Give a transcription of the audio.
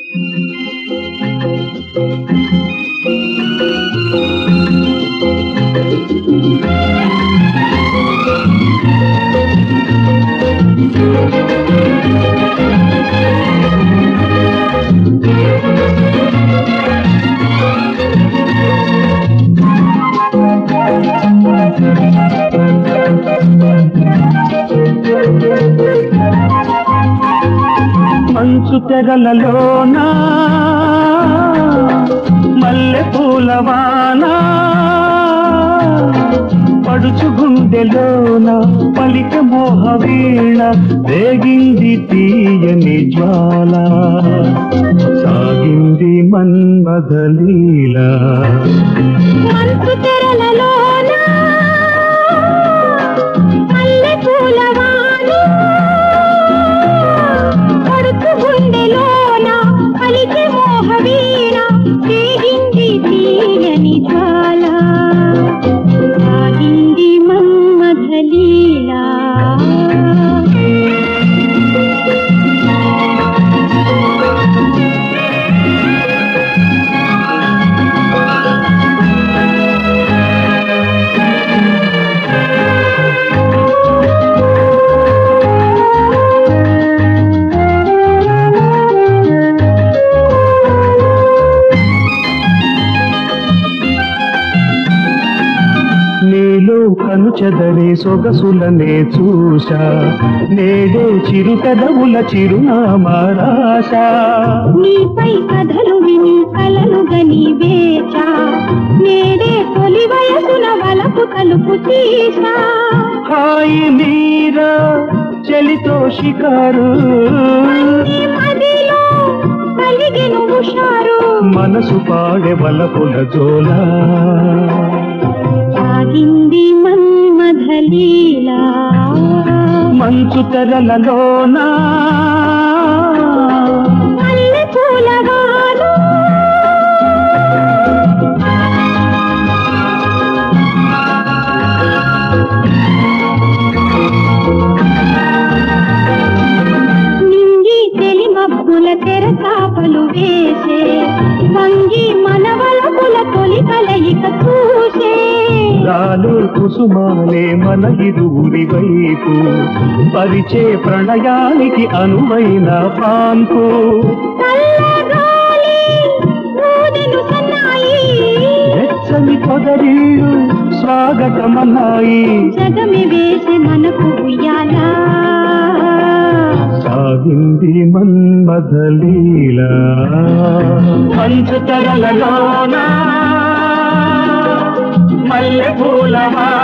మంచు తెరలలోనా మల్లె పూలవాన పడుచు గుండెలోన పలిక మోహ వీణ వేగింది తీయని జ్వాల సాగింది మన్మథలీల మంచు తెరలలోన మల్లె పూలవాన పడుచు గుండెలోన పలికి మోహ వీణ వేగింది తీయని జ్వాల సాగింది మన్మథలీలా నీలో కను చెదరే సొగసులనే చూశా నేడే చిరు పెదవుల చిరునామా రాశా నీపై కథలు విని కలలు గని వేచా నేడే తొలి వయసున వలపు కలుపు తీసా హాయి మీరా చలితో షికారు నీ మదిలో కలిగెను హుషారు మనసు పాడే వలపుల జోలా సాగింది మన్మథలీలా మంచు తెరలలోనా మల్లె పూలగాను నింగి తెలి మబ్బుల తెర చాపలు వేసే వంగి మనవలపుల తొలి కలయిక చూసే రాలు కుసుమాలే మన ఇరువురి వైపు పరిచే ప్రణయానికి అనువైన పాన్పు చల్లగాలి ఊదెను సన్నాయి వెచ్చని పొదరిళ్ళు స్వాగతమన్నాయి జగమి వేసే మనకు ఉయ్యాలా సాగింది మన్మథలీల మంచు తెరలలోన మల్లె పూలవా